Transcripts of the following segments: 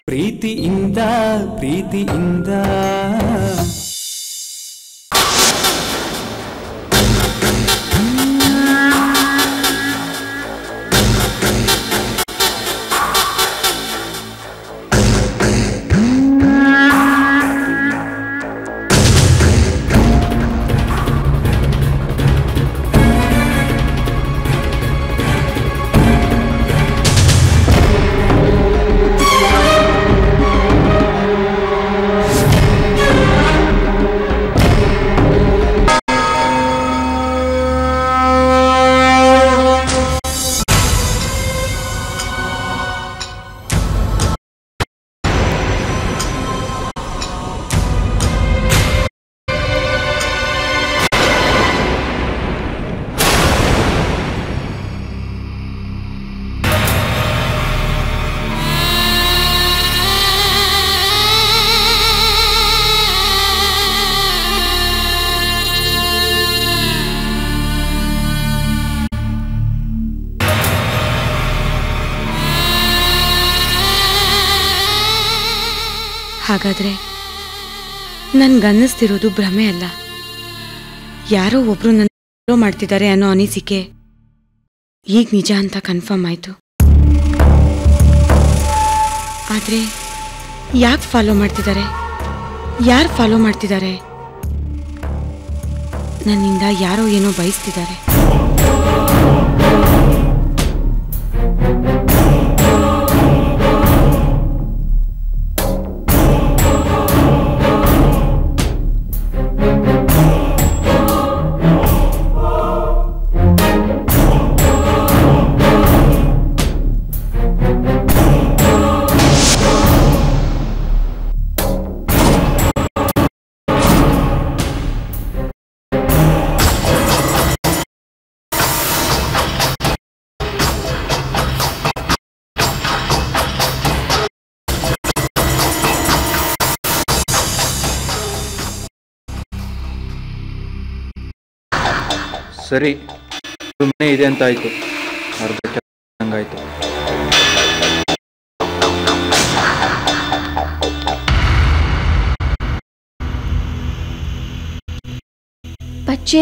ಪ್ರೀತಿಯಿಂದ ಪ್ರೀತಿಯಿಂದ ಹಾಗಾದ್ರೆ ನನ್ಗನ್ನಿಸ್ತಿರೋದು ಭ್ರಮೆ ಅಲ್ಲ ಯಾರೋ ಒಬ್ರು ನನ್ನ ಫಾಲೋ ಮಾಡ್ತಿದ್ದಾರೆ ಅನ್ನೋ ಅನಿಸಿಕೆ ಈಗ ನಿಜ ಅಂತ ಕನ್ಫರ್ಮ್ ಆಯ್ತು ಆದ್ರೆ ಯಾಕೆ ಫಾಲೋ ಮಾಡ್ತಿದ್ದಾರೆ ಯಾರು ಫಾಲೋ ಮಾಡ್ತಿದ್ದಾರೆ ನನ್ನಿಂದ ಯಾರೋ ಏನೋ ಬಯಸ್ತಿದ್ದಾರೆ ಸರಿ ಸುಮ್ಮನೆ ಇದೆ ಅಂತ ಆಯ್ತು ಅರ್ಧ ಕೆಲಸ ಹಂಗಾಯ್ತು ಬಚ್ಚೆ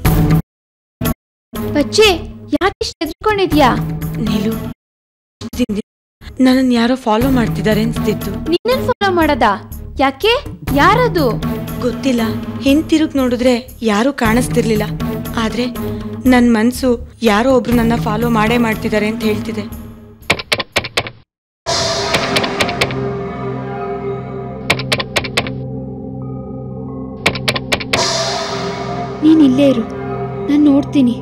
ಬಚ್ಚೆ ಯಾಕೆ ಇಷ್ಟು ಹೆದರ್ಕೊಂಡಿದ್ಯಾ ನೀಲು ನನ್ನನ್ನು ಯಾರೋ ಫಾಲೋ ಮಾಡ್ತಿದ್ದಾರೆ ಅನ್ಸ್ತಿತ್ತು ನಿನ್ನನ್ ಫಾಲೋ ಮಾಡದ ಯಾಕೆ ಯಾರದು ಗೊತ್ತಿಲ್ಲ ಹಿಂತಿರುಗ್ ನೋಡಿದ್ರೆ ಯಾರೂ ಕಾಣಿಸ್ತಿರ್ಲಿಲ್ಲ ಆದ್ರೆ ನನ್ನ ಮನ್ಸು ಯಾರೋ ಒಬ್ರು ನನ್ನ ಫಾಲೋ ಮಾಡೇ ಮಾಡ್ತಿದ್ದಾರೆ ಅಂತ ಹೇಳ್ತಿದೆ ನೀನ್ ಇಲ್ಲೇ ಇರು ನಾನು ನೋಡ್ತೀನಿ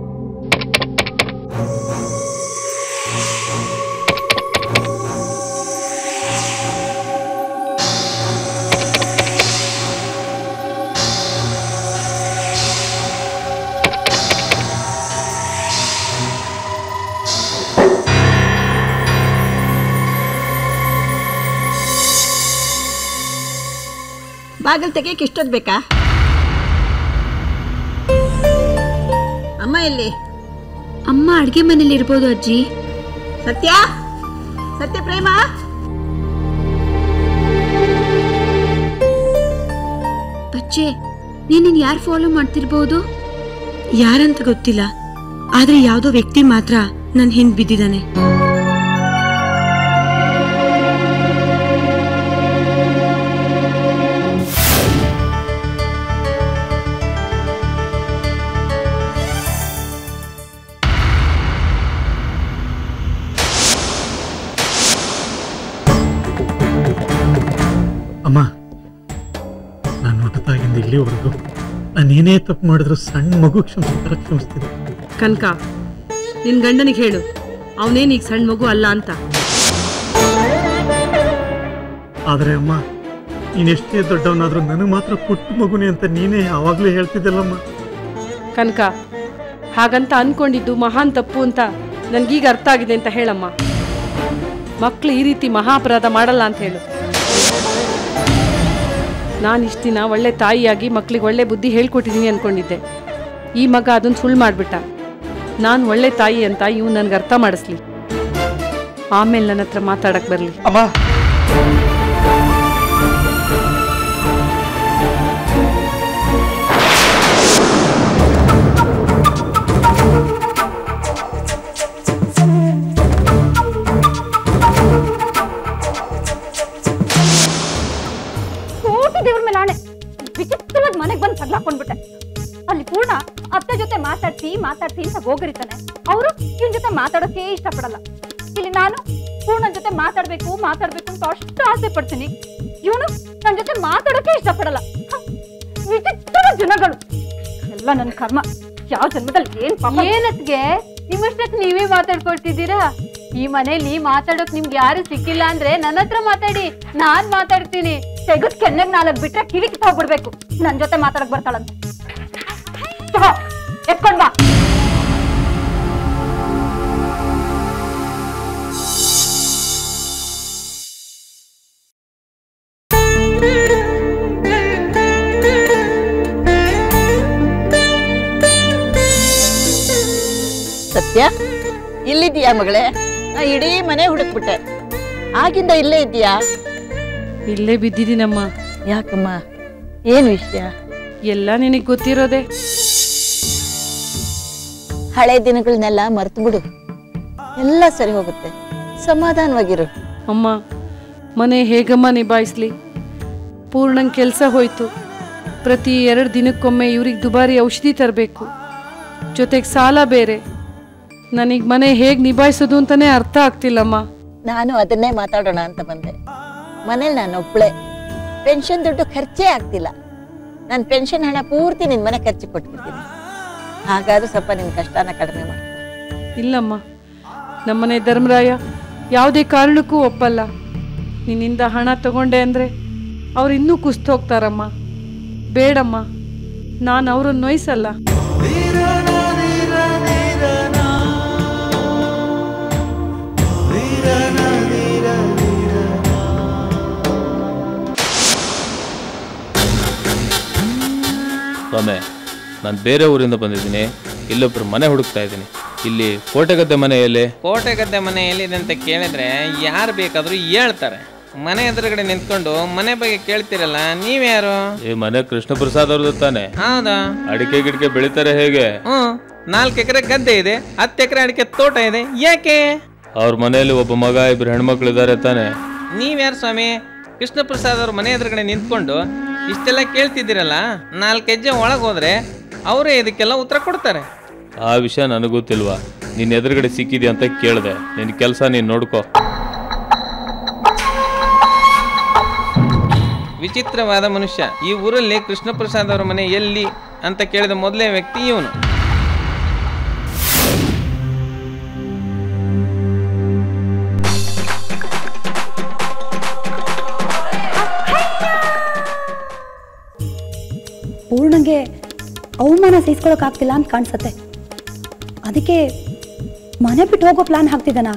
ಬಾಗಿಲು ತೆಗಿಯಕ್ಕೆ ಇಷ್ಟೊತ್ತು ಬೇಕಾ ಅಮ್ಮ ಎಲ್ಲಿ ಅಮ್ಮ ಅಡ್ಗೆ ಮನೇಲಿ ಇರ್ಬೋದು ಅಜ್ಜಿ ಸತ್ಯ ಸತ್ಯ ಪ್ರೇಮ ಬಚ್ಚೆ ನೀನ್ ಯಾರು ಫಾಲೋ ಮಾಡ್ತಿರ್ಬೋದು ಯಾರಂತ ಗೊತ್ತಿಲ್ಲ ಆದ್ರೆ ಯಾವ್ದೋ ವ್ಯಕ್ತಿ ಮಾತ್ರ ನನ್ ಹಿಂದ್ ಬಿದ್ದಿದ್ದಾನೆ ಅಮ್ಮ ನಾನು ಹೊಟ್ಟದಾಗಿಂದ ಇಲ್ಲಿವರೆಗೂ ನಾನು ಏನೇ ತಪ್ಪು ಮಾಡಿದ್ರು ಸಣ್ಣ ಮಗು ಕ್ಷಮಿಸ್ತಾರ ಕ್ಷಮಿಸ್ತಿದ್ದೆ ಕನಕ ನಿನ್ ಗಂಡನಿಗೆ ಹೇಳು ಅವನೇನು ಈಗ ಸಣ್ಣ ಮಗು ಅಲ್ಲ ಅಂತ ಆದರೆ ಅಮ್ಮ ನೀನೆಷ್ಟೇ ದೊಡ್ಡವನಾದ್ರೂ ನನಗೆ ಮಾತ್ರ ಪುಟ್ಟ ಮಗುನೇ ಅಂತ ನೀನೇ ಯಾವಾಗಲೂ ಹೇಳ್ತಿದ್ದಲ್ಲಮ್ಮ ಕನಕ ಹಾಗಂತ ಅನ್ಕೊಂಡಿದ್ದು ಮಹಾನ್ ತಪ್ಪು ಅಂತ ನನ್ಗೀಗ ಅರ್ಥ ಆಗಿದೆ ಅಂತ ಹೇಳಮ್ಮ ಮಕ್ಕಳು ಈ ರೀತಿ ಮಹಾ ಅಪರಾಧ ಮಾಡಲ್ಲ ಅಂತ ಹೇಳು ನಾನು ಇಷ್ಟು ದಿನ ಒಳ್ಳೆ ತಾಯಿಯಾಗಿ ಮಕ್ಳಿಗೆ ಒಳ್ಳೆ ಬುದ್ಧಿ ಹೇಳ್ಕೊಟ್ಟಿದ್ದೀನಿ ಅನ್ಕೊಂಡಿದ್ದೆ ಈ ಮಗ ಅದನ್ನು ಸುಳ್ಳು ಮಾಡಿಬಿಟ್ಟ ನಾನು ಒಳ್ಳೆ ತಾಯಿ ಅಂತ ಇವ್ ನನ್ಗೆ ಅರ್ಥ ಮಾಡಿಸ್ಲಿ ಆಮೇಲೆ ನನ್ನ ಹತ್ರ ಮಾತಾಡಕ್ ಬರಲಿ ಅಮ್ಮ ಕೋಟಿ ದೇವ್ರ ಮೇಲೆ ಆಣೆ ವಿಚಿತ್ರವಾದ ಮನೆಗೆ ಬಂದು ತಗ್ಲಾಕೊಂಡ್ಬಿಟ್ಟೆ ಅಲ್ಲಿ ಪೂರ್ಣ ಅತ್ತೆ ಜೊತೆ ಮಾತಾಡ್ತಿ ಮಾತಾಡ್ತಿ ಅಂತ ಹೋಗರಿತಾನೆ ಅವರು ಇವನ್ ಜೊತೆ ಮಾತಾಡೋಕೆ ಇಷ್ಟಪಡಲ್ಲ ಇಲ್ಲಿ ನಾನು ಪೂರ್ಣನ್ ಜೊತೆ ಮಾತಾಡ್ಬೇಕು ಮಾತಾಡ್ಬೇಕು ಅಂತ ಅಷ್ಟು ಆಸೆ ಪಡ್ತೀನಿ ಇವನು ನನ್ನ ಜೊತೆ ಮಾತಾಡೋಕೆ ಇಷ್ಟಪಡಲ್ಲ ಹ, ವಿಚಿತ್ರ ಜನಗಳು ಎಲ್ಲ ನನ್ನ ಕರ್ಮ ಯಾವ ಜನ್ಮದಲ್ಲಿ ಏನ್ ಪಾಪ ಏನತ್ಗೆ ನಿಮ್ಮಷ್ಟಕ್ಕೆ ನೀವೇ ಮಾತಾಡ್ಕೊಳ್ತಿದ್ದೀರಾ ಈ ಮನೇಲಿ ಮಾತಾಡೋಕ್ ನಿಮ್ಗೆ ಯಾರು ಸಿಕ್ಕಿಲ್ಲ ಅಂದ್ರೆ ನನ್ನ ಹತ್ರ ಮಾತಾಡಿ ನಾನ್ ಮಾತಾಡ್ತೀನಿ ತೆಗೆದ್ ಕೆನ್ನೆಗ್ ನಾಲ್ಕು ಬಿಟ್ರೆ ಕಿವಿ ಹೋಗ್ಬಿಡ್ಬೇಕು ನನ್ ಜೊತೆ ಮಾತಾಡಕ್ ಬರ್ತಾಳಂತೆ ತಗೋ, ಎತ್ಕೊಂಡ್ ಬಾ ಸತ್ಯ ಇಲ್ಲಿದ್ದೀಯಾ ಮಗಳೇ ನಾ ಇಡೀ ಮನೆ ಹುಡುಕ್ಬಿಟ್ಟೆ ಆಗಿಂದ ಇಲ್ಲೇ ಇದ್ದೀಯಾ ಇಲ್ಲೇ ಬಿದ್ದಿದ್ದೀನಮ್ಮ ಯಾಕಮ್ಮ ಏನು ವಿಷಯ ಎಲ್ಲ ನಿನಗೆ ಗೊತ್ತಿರೋದೆ ಹಳೆ ದಿನಗಳನ್ನೆಲ್ಲ ಮರ್ತು ಬಿಡು ಎಲ್ಲ ಸರಿ ಹೋಗುತ್ತೆ ಸಮಾಧಾನವಾಗಿರು ಅಮ್ಮ ಮನೆ ಹೇಗಮ್ಮ ನಿಭಾಯಿಸ್ಲಿ ಪೂರ್ಣಂಗೆ ಕೆಲಸ ಹೋಯ್ತು ಪ್ರತಿ ಎರಡು ದಿನಕ್ಕೊಮ್ಮೆ ಇವ್ರಿಗೆ ದುಬಾರಿ ಔಷಧಿ ತರಬೇಕು ಜೊತೆಗೆ ಸಾಲ ಬೇರೆ ನನಗೆ ಮನೆ ಹೇಗೆ ನಿಭಾಯಿಸೋದು ಅಂತಲೇ ಅರ್ಥ ಆಗ್ತಿಲ್ಲಮ್ಮ ನಾನು ಅದನ್ನೇ ಮಾತಾಡೋಣ ಅಂತ ಬಂದೆ ಮನೇಲಿ ನಾನು ಒಬ್ಳೆ ಪೆನ್ಷನ್ ದುಡ್ಡು ಖರ್ಚೇ ಆಗ್ತಿಲ್ಲ ನಾನು ಪೆನ್ಷನ್ ಹಣ ಪೂರ್ತಿ ನಿನ್ ಮನೆ ಖರ್ಚು ಕೊಟ್ಬಿಡ್ತೀನಿ ಹಾಗಾದ್ರೂ ಸ್ವಲ್ಪ ನಿನ್ ಕಷ್ಟನ ಕಡಿಮೆ ಮಾಡಿ ಇಲ್ಲಮ್ಮ ನಮ್ಮನೆ ಧರ್ಮರಾಯ ಯಾವುದೇ ಕಾರಣಕ್ಕೂ ಒಪ್ಪಲ್ಲ ನಿನ್ನಿಂದ ಹಣ ತಗೊಂಡೆ ಅಂದರೆ ಅವ್ರು ಇನ್ನೂ ಕುಸ್ತು ಹೋಗ್ತಾರಮ್ಮ ಬೇಡಮ್ಮ ನಾನು ಅವ್ರನ್ನ ನೋಯಿಸಲ್ಲ ಸ್ವಾಮಿ ನಾನು ಬೇರೆ ಊರಿಂದ ಬಂದಿದ್ದೀನಿ ಇಲ್ಲೊಬ್ರು ಮನೆ ಹುಡುಕ್ತಾ ಇದ್ದೀನಿ ಇಲ್ಲಿ ಕೋಟೆಗದ್ದೆ ಮನೆಯಲ್ಲಿ ಕೋಟೆ ಗದ್ದೆ ಮನೆ ಎಲ್ಲಿದೆ ಅಂತ ಕೇಳಿದ್ರೆ ಯಾರು ಬೇಕಾದರೂ ಹೇಳ್ತಾರೆ ಮನೆ ಎದುರುಗಡೆ ನಿಂತ್ಕೊಂಡು ಮನೆ ಬಗ್ಗೆ ಕೇಳ್ತಿರಲ್ಲ ನೀವ್ಯಾರು ಈ ಮನೆ ಕೃಷ್ಣ ಪ್ರಸಾದ್ ಅವ್ರದ್ದು ತಾನೆ ಹೌದಾ ಅಡಿಕೆ ಗಿಡಕೆ ಬೆಳಿತಾರೆ ಹೇಗೆ ಹ್ಮ್ ನಾಲ್ಕು ಎಕರೆ ಗದ್ದೆ ಇದೆ ಹತ್ತು ಎಕರೆ ಅಡಿಕೆ ತೋಟ ಇದೆ ಯಾಕೆ ಅವ್ರ ಮನೆಯಲ್ಲಿ ಒಬ್ಬ ಮಗ ಇಬ್ರು ಹೆಣ್ಮಕ್ಳು ಇದ್ದಾರೆ ತಾನೆ ನೀವ್ಯಾರು ಸ್ವಾಮಿ ಕೃಷ್ಣ ಪ್ರಸಾದ್ ಅವ್ರ ಮನೆ ಎದುರುಗಡೆ ನಿಂತ್ಕೊಂಡು ಇಷ್ಟೆಲ್ಲ ಕೇಳ್ತಿದ್ದೀರಲ್ಲ ನಾಲ್ಕು ಹೆಜ್ಜೆ ಒಳಗೆ ಹೋದ್ರೆ ಅವರೇ ಇದಕ್ಕೆಲ್ಲ ಉತ್ತರ ಕೊಡ್ತಾರೆ ಆ ವಿಷಯ ನನಗೆ ಗೊತ್ತಿಲ್ವಾ ನಿನ್ನ ಎದುರುಗಡೆ ಸಿಕ್ಕಿದ್ಯಾ ಅಂತ ಕೇಳಿದೆ ನಿನ್ನ ಕೆಲಸ ನೀನು ನೋಡ್ಕೋ ವಿಚಿತ್ರವಾದ ಮನುಷ್ಯ ಈ ಊರಲ್ಲಿ ಕೃಷ್ಣ ಪ್ರಸಾದ್ ಅವರ ಮನೆ ಎಲ್ಲಿ ಅಂತ ಕೇಳಿದ ಮೊದಲೇ ವ್ಯಕ್ತಿ ಇವನು ಪೂರ್ಣಂಗೆ ಅವಮಾನ ಸಹಿಸ್ಕೊಳಕ್ಕಾಗ್ತಿಲ್ಲ ಅಂತ ಕಾಣಿಸತ್ತೆ ಅದಕ್ಕೆ ಮನೆ ಬಿಟ್ಟು ಹೋಗೋ ಪ್ಲಾನ್ ಹಾಕ್ತಿದ್ದಾನ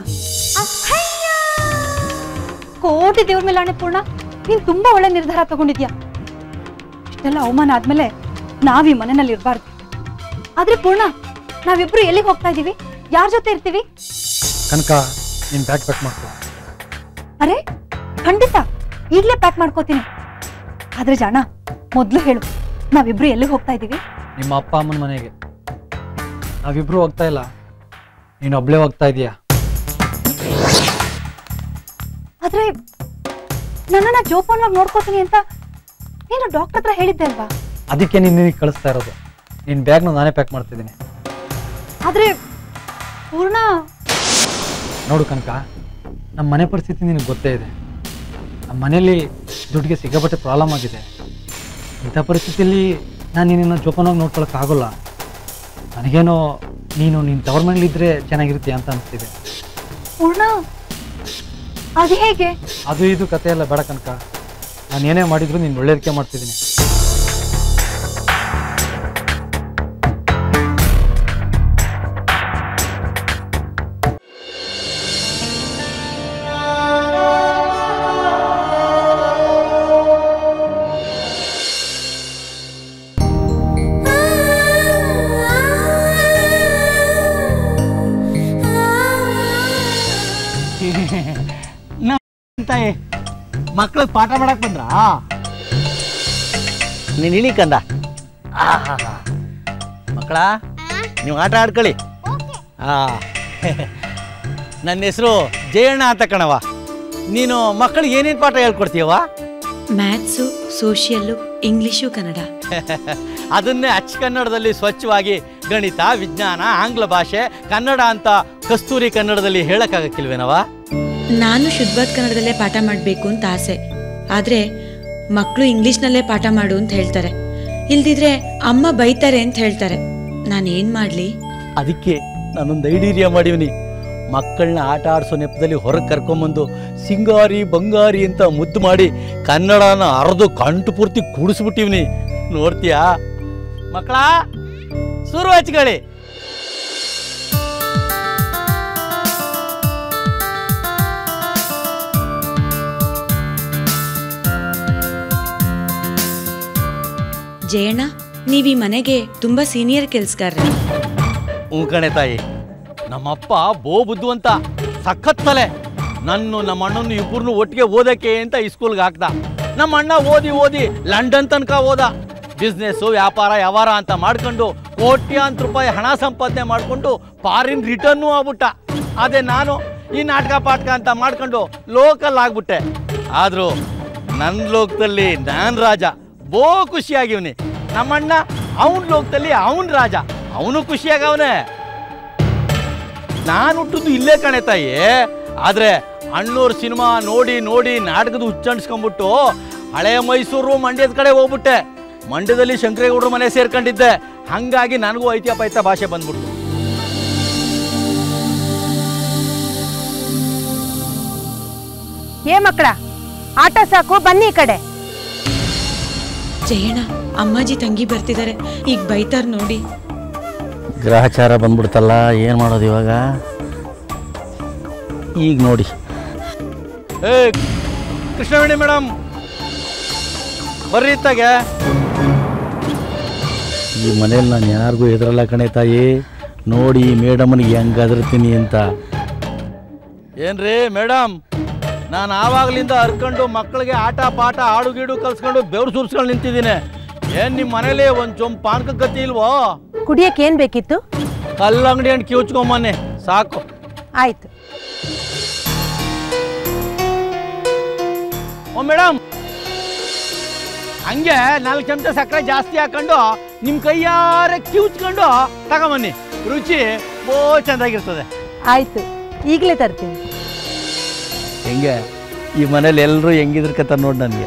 ಕೋಟಿ ದೇವ್ರ ಮೇಲೆ ಆಣೆ ಪೂರ್ಣ ನೀನ್ ತುಂಬಾ ಒಳ್ಳೆ ನಿರ್ಧಾರ ತಗೊಂಡಿದ್ಯಾ ಇಷ್ಟೆಲ್ಲ ಅವಮಾನ ಆದ್ಮೇಲೆ ನಾವ್ ಈ ಮನೆಯಲ್ಲಿ ಇರಬಾರ್ದು ಆದ್ರೆ ಪೂರ್ಣ ನಾವಿಬ್ರು ಎಲ್ಲಿಗೆ ಹೋಗ್ತಾ ಇದೀವಿ ಯಾರ ಜೊತೆ ಇರ್ತೀವಿ ಕನಕ ನೀನು ಬ್ಯಾಗ್ ಪ್ಯಾಕ್ ಮಾಡ್ಕೊ ಅರೆ ಖಂಡಿತ ಈಗ್ಲೇ ಪ್ಯಾಕ್ ಮಾಡ್ಕೋತೀನಿ ಆದ್ರೆ ಜಾಣ ಮೊದ್ಲು ಹೇಳು ನಾವಿಬ್ರು ಎಲ್ಲಿಗೆ ಹೋಗ್ತಾ ಇದೀವಿ ನಿಮ್ಮ ಅಪ್ಪ ಅಮ್ಮನ ಮನೆಗೆ ನಾವಿಬ್ರು ಹೋಗ್ತಾ ಇಲ್ಲ ನೀನು ಒಬ್ಳೇ ಹೋಗ್ತಾ ಇದೀಯಾ ಆದ್ರೆ ನನ್ನನ್ನ ಜೋಪಾನವಾಗಿ ನೋಡ್ಕೋತೀನಿ ಅಂತ ನೀನು ಡಾಕ್ಟರ್ ಹತ್ರ ಹೇಳಿದ್ದೆ ಅಲ್ವಾ ಅದಕ್ಕೆ ನೀನು ನಿನಗೆ ಕಳಿಸ್ತಾ ಇರೋದು ನಿನ್ನ ಬ್ಯಾಗ್ನ ನಾನೇ ಪ್ಯಾಕ್ ಮಾಡ್ತಿದ್ದೀನಿ ಆದ್ರೆ ಪೂರ್ಣ ನೋಡು ಕನಕ ನಮ್ಮ ಮನೆ ಪರಿಸ್ಥಿತಿ ನಿನಗೆ ಗೊತ್ತೇ ಇದೆ ನಮ್ಮ ಮನೇಲಿ ದುಡ್ಡಿಗೆ ಸಿಕ್ಕಾಪಟ್ಟೆ ಪ್ರಾಬ್ಲಮ್ ಆಗಿದೆ ಇಂಥ ಪರಿಸ್ಥಿತಿಯಲ್ಲಿ ನಾನು ನಿನ್ನನ್ನು ಜೋಪಾನವಾಗಿ ನೋಡ್ಕೊಳಕ್ಕಾಗೋಲ್ಲ ನನಗೇನೋ ನೀನು ನಿನ್ನ ತವರ ಮನೇಲಿದ್ದರೆ ಚೆನ್ನಾಗಿರ್ತೀಯ ಅಂತ ಅನಿಸ್ತಿದೆ ಪೂರ್ಣ ಅದು ಹೇಗೆ ಅದು ಇದು ಕತೆ ಎಲ್ಲ ಬೇಡ ಕನಕ ನಾನು ಏನೇ ಮಾಡಿದ್ರು ನೀನು ಒಳ್ಳೇದಕ್ಕೆ ಮಾಡ್ತಿದ್ದೀನಿ ತಾಯಿ ಮಕ್ಳಿಗೆ ಪಾಠ ಮಾಡಕ್ ಬಂದ್ರಾ ನೀನು ಇಳಿ ಕಂದ ಮಕ್ಕಳ ನೀವು ಆಟ ಆಡ್ಕೊಳ್ಳಿ ಆ ನನ್ನ ಹೆಸರು ಜಯಣ್ಣ ಅಂತ ಕಣವ ನೀನು ಮಕ್ಕಳಿಗೆ ಏನೇನು ಪಾಠ ಹೇಳ್ಕೊಡ್ತೀಯವ ಮ್ಯಾಥ್ಸು ಸೋಷಿಯಲ್ಲು ಇಂಗ್ಲಿಷು ಕನ್ನಡ ಅದನ್ನೇ ಅಚ್ಚ ಕನ್ನಡದಲ್ಲಿ ಸ್ವಚ್ಛವಾಗಿ ಗಣಿತ ವಿಜ್ಞಾನ ಆಂಗ್ಲ ಭಾಷೆ ಕನ್ನಡ ಅಂತ ಕಸ್ತೂರಿ ಕನ್ನಡದಲ್ಲಿ ಹೇಳಕ್ಕಾಗಕ್ಕಿಲ್ವೇನವ ನಾನು ಶುದ್ಧವಾದ ಕನ್ನಡದಲ್ಲೇ ಪಾಠ ಮಾಡಬೇಕು ಅಂತ ಆಸೆ ಆದರೆ ಮಕ್ಕಳು ಇಂಗ್ಲಿಷ್ನಲ್ಲೇ ಪಾಠ ಮಾಡು ಅಂತ ಹೇಳ್ತಾರೆ ಇಲ್ದಿದ್ರೆ ಅಮ್ಮ ಬೈತಾರೆ ಅಂತ ಹೇಳ್ತಾರೆ ನಾನೇನು ಮಾಡಲಿ ಅದಕ್ಕೆ ನಾನೊಂದು ಐಡಿಯಾ ಮಾಡಿವ್ನಿ ಮಕ್ಕಳನ್ನ ಆಟ ಆಡಿಸೋ ನೆಪದಲ್ಲಿ ಹೊರಗೆ ಕರ್ಕೊಂಬಂದು ಸಿಂಗಾರಿ ಬಂಗಾರಿ ಅಂತ ಮುದ್ದು ಮಾಡಿ ಕನ್ನಡನ ಅರ್ದು ಕಂಟು ಪೂರ್ತಿ ಕೂಡಿಸ್ಬಿಟ್ಟಿವ್ನಿ ನೋಡ್ತೀಯಾ ಮಕ್ಕಳ ಶುರು ಹಚ್ಕೊಳ್ಳಿ ಜಯಣ್ಣ ನೀವು ಈ ಮನೆಗೆ ತುಂಬಾ ಸೀನಿಯರ್ ಕೆಲ್ಸಗಾರ್ರೆ ಹ್ಞೂ ಕಣೆ ತಾಯಿ ನಮ್ಮಪ್ಪ ಬೋ ಬುದ್ಧುವಂತ ಸಖತ್ ತಲೆ ನನ್ನ ನಮ್ಮ ಅಣ್ಣನ ಇಬ್ಬರನ್ನು ಒಟ್ಟಿಗೆ ಓದಕ್ಕೆ ಅಂತ ಈ ಸ್ಕೂಲ್ಗೆ ಹಾಕ್ದ ನಮ್ಮ ಅಣ್ಣ ಓದಿ ಓದಿ ಲಂಡನ್ ತನಕ ಓದ ಬಿಸ್ನೆಸ್ಸು ವ್ಯಾಪಾರ ವ್ಯವಹಾರ ಅಂತ ಮಾಡ್ಕೊಂಡು ಕೋಟ್ಯಾಂತರ ರೂಪಾಯಿ ಹಣ ಸಂಪಾದನೆ ಮಾಡಿಕೊಂಡು ಫಾರಿನ್ ರಿಟರ್ನು ಆಗ್ಬಿಟ್ಟ ಅದೇ ನಾನು ಈ ನಾಟಕ ಪಾಠಕ ಅಂತ ಮಾಡ್ಕೊಂಡು ಲೋಕಲ್ ಆಗ್ಬಿಟ್ಟೆ ಆದರೂ ನನ್ನ ಲೋಕದಲ್ಲಿ ನಾನು ರಾಜ ಬೋ ಖುಷಿಯಾಗಿವ್ನಿ ನಮ್ಮಣ್ಣ ಅವನ ಲೋಕದಲ್ಲಿ ಅವನ ರಾಜ ಅವನು ಖುಷಿಯಾಗವನೆ ನಾನು ಹುಟ್ಟಿದ್ದು ಇಲ್ಲೇ ಕಣೆ ತಾಯಿ ಆದ್ರೆ ಅಣ್ಣೂರು ಸಿನಿಮಾ ನೋಡಿ ನೋಡಿ ನಾಟಕದ ಹುಚ್ಚಣಿಸ್ಕೊಂಡ್ಬಿಟ್ಟು ಹಳೆ ಮೈಸೂರು ಮಂಡ್ಯದ ಕಡೆ ಹೋಗ್ಬಿಟ್ಟೆ ಮಂಡ್ಯದಲ್ಲಿ ಶಂಕರೇಗೌಡರ ಮನೆ ಸೇರ್ಕೊಂಡಿದ್ದೆ ಹಂಗಾಗಿ ನನಗೂ ಐತಿಯ ಪೈತ ಭಾಷೆ ಬಂದ್ಬಿಟ್ಟು ಏ ಮಕ್ಕಳ ಆಟ ಸಾಕು ಬನ್ನಿ ಈ ಕಡೆ ಜಯಣ್ಣ ಅಮ್ಮಾಜಿ ತಂಗಿ ಬರ್ತಿದ್ದಾರೆ ಈಗ ಬೈತಾರ ನೋಡಿ ಗ್ರಹಚಾರ ಬಂದ್ಬಿಡ್ತಲ್ಲ ಏನು ಮಾಡೋದು ಇವಾಗ ಈಗ ನೋಡಿ ಏ ಕೃಷ್ಣವೇಣಿ ಮೇಡಮ್ ಬರ್ರಿ ಇತ್ತಾಗೆ ಈ ಮನೇಲಿ ನಾನು ಯಾರಿಗೂ ಎದುರಲ್ಲ ಕಣೆ ತಾಯಿ ನೋಡಿ ಮೇಡಮ್ನಿಗೆ ಹೆಂಗೆ ಅದರ್ತೀನಿ ಅಂತ ಏನ್ರಿ ಮೇಡಮ್ ನಾನು ಆವಾಗಲಿಂದ ಹರ್ಕೊಂಡು ಮಕ್ಕಳಿಗೆ ಆಟ ಪಾಠ ಆಡು ಗೀಡು ಕಲ್ಸ್ಕೊಂಡು ಬೆವ್ರು ಸುರ್ಸ್ಕೊಂಡು ನಿಂತಿದ್ದೀನಿ ಏನು ನಿಮ್ಮ ಮನೇಲಿ ಒಂದು ಚೊಂಬ್ ಪಾನಕ ಗತಿ ಇಲ್ವೋ ಕುಡಿಯಕ್ಕೆ ಏನ್ ಬೇಕಿತ್ತು ಕಲ್ಲಂಗಡಿ ಹಣ್ಣು ಕಿವುಚ್ಕೊಂಬನ್ನಿ ಸಾಕು ಆಯ್ತು ಓ ಮೇಡಮ್ ಹಂಗೆ ನಾಲ್ಕು ಚಮಚ ಸಕ್ಕರೆ ಜಾಸ್ತಿ ಹಾಕೊಂಡು ನಿಮ್ಮ ಕೈಯಾರೆ ಕಿವುಚ್ಕೊಂಡು ತಗೊಂಬನ್ನಿ ರುಚಿ ಬೋ ಚೆಂದಾಗಿರ್ತದೆ ಆಯ್ತು ಈಗಲೇ ತರ್ತೀನಿ ಹೆಂಗೆ ಈ ಮನೇಲಿ ಎಲ್ಲರೂ ಹೆಂಗಿದ್ರ ಕತ್ತ ನೋಡಿ ನನಗೆ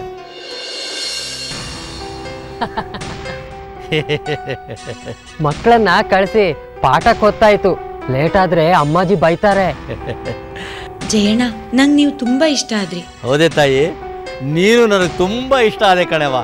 ಮಕ್ಕಳನ್ನ ಕಳಿಸಿ ಪಾಠಕ್ಕೆ ಹೊತ್ತಾಯ್ತು ಲೇಟ್ ಆದ್ರೆ ಅಮ್ಮಾಜಿ ಬೈತಾರೆ ಜಯಣ್ಣ ನಂಗೆ ನೀವು ತುಂಬಾ ಇಷ್ಟ ಆದ್ರಿ ಹೌದೇ ತಾಯಿ ನೀನು ನನಗೆ ತುಂಬ ಇಷ್ಟ ಆದೆ ಕಣವ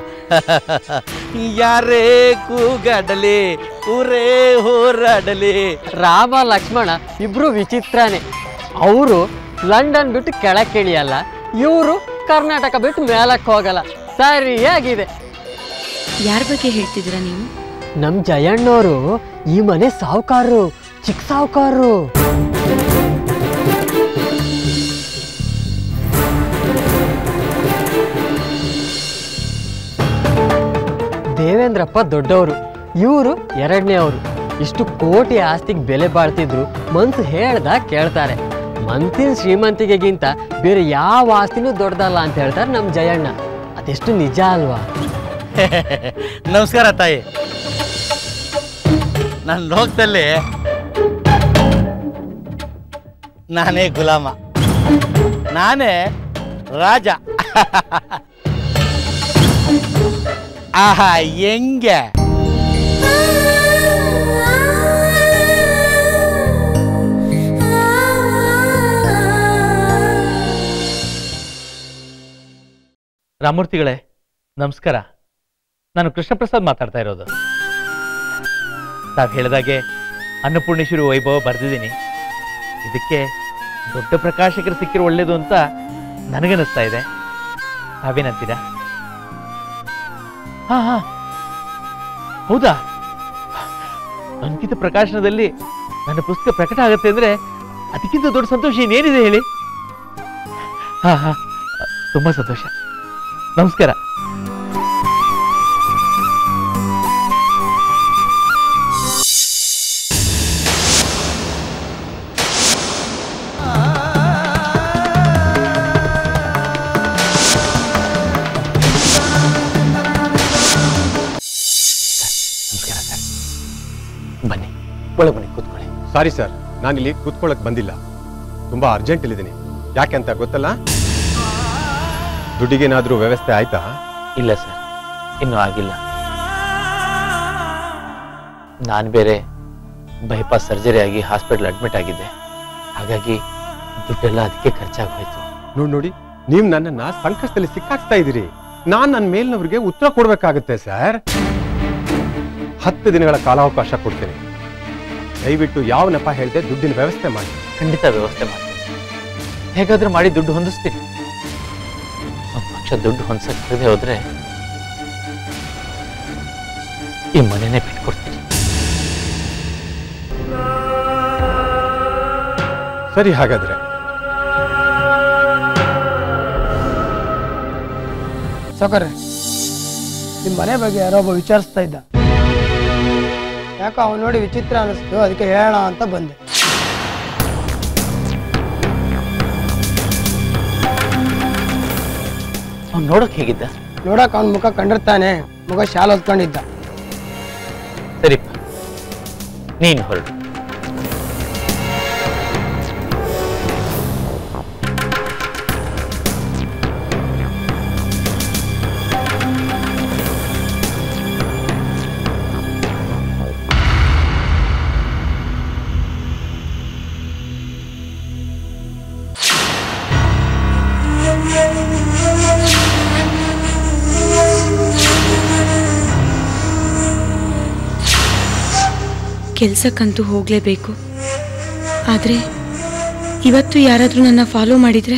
ಯಾರೇ ಕೂಗಾಡಲಿ ಊರೇ ಹೋರಾಡಲಿ ರಾಮ ಲಕ್ಷ್ಮಣ ಇಬ್ರು ವಿಚಿತ್ರನೇ ಅವರು ಲಂಡನ್ ಬಿಟ್ಟು ಕೆಳಕ್ಕೆ ಇಳಿಯಲ್ಲ ಇವರು ಕರ್ನಾಟಕ ಬಿಟ್ಟು ಮೇಲಕ್ಕೆ ಹೋಗಲ್ಲ ಸರಿಯಾಗಿದೆ ಯಾರ ಬಗ್ಗೆ ಹೇಳ್ತಿದ್ದೀರಾ ನೀವು ನಮ್ ಜಯಣ್ಣವರು ಈ ಮನೆ ಸಾವುಕಾರರು ಚಿಕ್ಕ ಸಾವುಕಾರರು ದೇವೇಂದ್ರಪ್ಪ ದೊಡ್ಡವರು ಇವರು ಎರಡನೇ ಅವರು ಇಷ್ಟು ಕೋಟಿ ಆಸ್ತಿಗೆ ಬೆಲೆ ಬಾಳ್ತಿದ್ರು ಮನ್ಸು ಹೇಳ್ದ ಕೇಳ್ತಾರೆ ಮನ್ಸಿನ ಶ್ರೀಮಂತಿಗೆಗಿಂತ ಬೇರೆ ಯಾವ ಆಸ್ತಿನೂ ದೊಡ್ಡದಲ್ಲ ಅಂತ ಹೇಳ್ತಾರೆ ನಮ್ಮ ಜಯಣ್ಣ ಅದೆಷ್ಟು ನಿಜ ಅಲ್ವಾ ನಮಸ್ಕಾರ ತಾಯಿ ನನ್ನ ಲೋಕದಲ್ಲಿ ನಾನೇ ಗುಲಾಮ ನಾನೇ ರಾಜ ಆಹಾ ಹೆಂಗೆ ರಾಮೂರ್ತಿಗಳೇ ನಮಸ್ಕಾರ ನಾನು ಕೃಷ್ಣಪ್ರಸಾದ್ ಮಾತಾಡ್ತಾ ಇರೋದು ತಾವು ಹೇಳಿದಾಗೆ ಅನ್ನಪೂರ್ಣೇಶ್ವರಿ ವೈಭವ ಬರೆದಿದ್ದೀನಿ ಇದಕ್ಕೆ ದೊಡ್ಡ ಪ್ರಕಾಶಕರು ಸಿಕ್ಕಿರೋ ಒಳ್ಳೇದು ಅಂತ ನನಗನ್ನಿಸ್ತಾ ಇದೆ ತಾವೇನಂತೀರಾ ಹಾ ಹಾ ಹೌದಾ ಅಂಕಿತ ಪ್ರಕಾಶನದಲ್ಲಿ ನನ್ನ ಪುಸ್ತಕ ಪ್ರಕಟ ಆಗುತ್ತೆ ಅಂದ್ರೆ ಅದಕ್ಕಿಂತ ದೊಡ್ಡ ಸಂತೋಷ ಇನ್ನೇನಿದೆ ಹೇಳಿ ಹಾ ಹಾ ತುಂಬಾ ಸಂತೋಷ ನಮಸ್ಕಾರ ನಮಸ್ಕಾರ ಸರ್ ಬನ್ನಿ ಒಳಗೆ ಬನ್ನಿ ಕೂತ್ಕೊಳ್ಳಿ ಸಾರಿ ಸರ್ ನಾನಿಲ್ಲಿ ಕೂತ್ಕೊಳ್ಳೋಕೆ ಬಂದಿಲ್ಲ ತುಂಬಾ ಅರ್ಜೆಂಟ್ ಇಲ್ಲಿದ್ದೀನಿ ಯಾಕೆ ಅಂತ ಗೊತ್ತಲ್ಲ ದುಡ್ಡಿಗೇನಾದ್ರೂ ವ್ಯವಸ್ಥೆ ಆಯ್ತಾ ಇಲ್ಲ ಸರ್ ಇನ್ನೂ ಆಗಿಲ್ಲ ನಾನು ಬೇರೆ ಬೈಪಾಸ್ ಸರ್ಜರಿ ಆಗಿ ಹಾಸ್ಪಿಟಲ್ ಅಡ್ಮಿಟ್ ಆಗಿದ್ದೆ ಹಾಗಾಗಿ ದುಡ್ಡೆಲ್ಲ ಅದಕ್ಕೆ ಖರ್ಚಾಗಿ ಹೋಯ್ತು ನೋಡಿ ನೋಡಿ ನೀವು ನನ್ನನ್ನ ಸಂಕಷ್ಟದಲ್ಲಿ ಸಿಕ್ಕಾಕ್ಸ್ತಾ ಇದ್ದೀರಿ ನಾನ್ ನನ್ನ ಮೇಲ್ನವ್ರಿಗೆ ಉತ್ತರ ಕೊಡ್ಬೇಕಾಗುತ್ತೆ ಸರ್ ಹತ್ತು ದಿನಗಳ ಕಾಲಾವಕಾಶ ಕೊಡ್ತೀನಿ ದಯವಿಟ್ಟು ಯಾವ ನೆಪ ಹೇಳ್ದೆ ದುಡ್ಡಿನ ವ್ಯವಸ್ಥೆ ಮಾಡಿ ಖಂಡಿತ ವ್ಯವಸ್ಥೆ ಮಾಡ್ತೀನಿ ಸರ್. ಹೇಗಾದ್ರೂ ಮಾಡಿ ದುಡ್ಡು ಹೊಂದಿಸ್ತೀನಿ ಒಂದ್ ಪಕ್ಷ ದುಡ್ಡು ಹೊಂದ್ಸಕ್ಕೆ ಹೋದ್ರೆ ಈ ಮನೆನೇ ಬಿಟ್ಕೊಡ್ತೀನಿ ಸರಿ ಹಾಗಾದ್ರೆ ಸಾಕರೆ ನಿಮ್ಮ ಮನೆ ಬಗ್ಗೆ ಯಾರೋ ಒಬ್ಬ ವಿಚಾರಿಸ್ತಾ ಇದ್ದ ಯಾಕೋ ಅವನು ನೋಡಿ ವಿಚಿತ್ರ ಅನಿಸ್ತು ಅದಕ್ಕೆ ಹೇಳೋಣ ಅಂತ ಬಂದೆ ಅವ್ನು ನೋಡಕ್ ಹೇಗಿದ್ದ ನೋಡಕ್ ಅವನ ಮುಖ ಕಂಡಿರ್ತಾನೆ ಮುಖ ಶಾಲ್ ಹೊತ್ಕೊಂಡಿದ್ದ ಸರಿಪ್ಪ ನೀನು ಹೊರಡು ಕೆಲ್ಸಕ್ಕಂತೂ ಹೋಗಲೇಬೇಕು ಆದರೆ ಇವತ್ತು ಯಾರಾದರೂ ನನ್ನ ಫಾಲೋ ಮಾಡಿದರೆ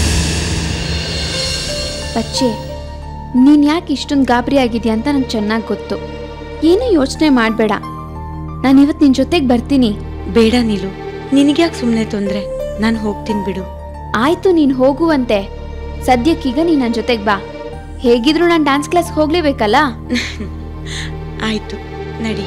ಬಚ್ಚೆ ನೀನು ಯಾಕೆ ಇಷ್ಟೊಂದು ಗಾಬರಿ ಆಗಿದ್ಯಾ ಅಂತ ನಂಗೆ ಚೆನ್ನಾಗಿ ಗೊತ್ತು ಏನೂ ಯೋಚನೆ ಮಾಡಬೇಡ ನಾನು ಇವತ್ತು ನಿನ್ನ ಜೊತೆಗೆ ಬರ್ತೀನಿ ಬೇಡ ನೀಲು ನಿನಗ್ಯಾಕೆ ಸುಮ್ಮನೆ ತೊಂದರೆ ನಾನು ಹೋಗ್ತೀನಿ ಬಿಡು ಆಯ್ತು ನೀನು ಹೋಗುವಂತೆ ಸದ್ಯಕ್ಕೀಗ ನೀನು ನನ್ನ ಜೊತೆಗೆ ಬಾ ಹೇಗಿದ್ರು ನಾನು ಡ್ಯಾನ್ಸ್ ಕ್ಲಾಸ್ಗೆ ಹೋಗಲೇಬೇಕಲ್ಲ ಆಯ್ತು ನಡಿ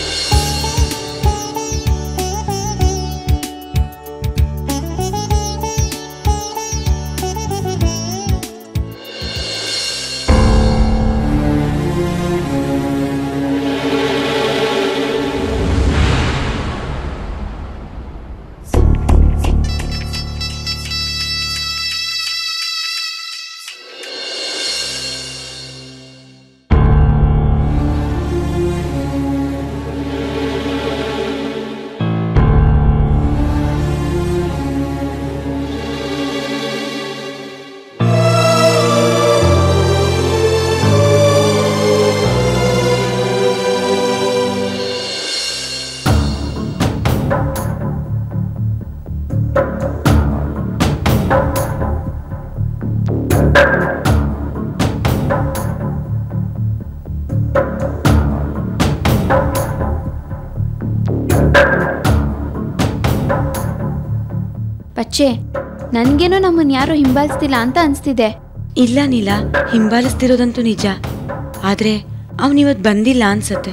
ಬಚ್ಚೆ ನನಗೇನೋ ನಮ್ಮನ್ನು ಯಾರೂ ಹಿಂಬಾಲಿಸ್ತಿಲ್ಲ ಅಂತ ಅನಿಸ್ತಿದೆ ಇಲ್ಲ ನೀಲ ಹಿಂಬಾಲಿಸ್ತಿರೋದಂತೂ ನಿಜ ಆದರೆ ಅವನಿವತ್ತು ಬಂದಿಲ್ಲ ಅನ್ಸತ್ತೆ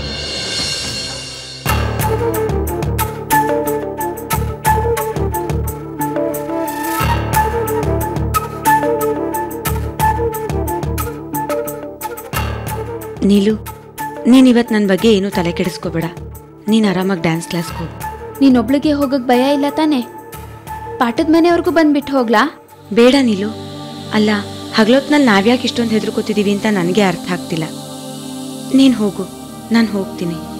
ನೀಲು ನೀನಿವತ್ತು ನನ್ನ ಬಗ್ಗೆ ಏನೂ ತಲೆ ಕೆಡಿಸ್ಕೋಬೇಡ ನೀನು ಆರಾಮಾಗಿ ಡ್ಯಾನ್ಸ್ ಕ್ಲಾಸ್ಗೆ ಹೋಗು ನೀನೊಬ್ಳಿಗೆ ಹೋಗಕ್ಕೆ ಭಯ ಇಲ್ಲ ತಾನೇ ಪಾಠದ ಮನೆವರೆಗೂ ಬಂದ್ಬಿಟ್ಟು ಹೋಗ್ಲಾ ಬೇಡ ನೀಲು ಅಲ್ಲ ಹಗಲೊತ್ನಲ್ಲಿ ನಾವ್ಯಾಕೆ ಇಷ್ಟೊಂದು ಹೆದರ್ಕೋತಿದ್ದೀವಿ ಅಂತ ನನಗೆ ಅರ್ಥ ಆಗ್ತಿಲ್ಲ ನೀನು ಹೋಗು ನಾನು ಹೋಗ್ತೀನಿ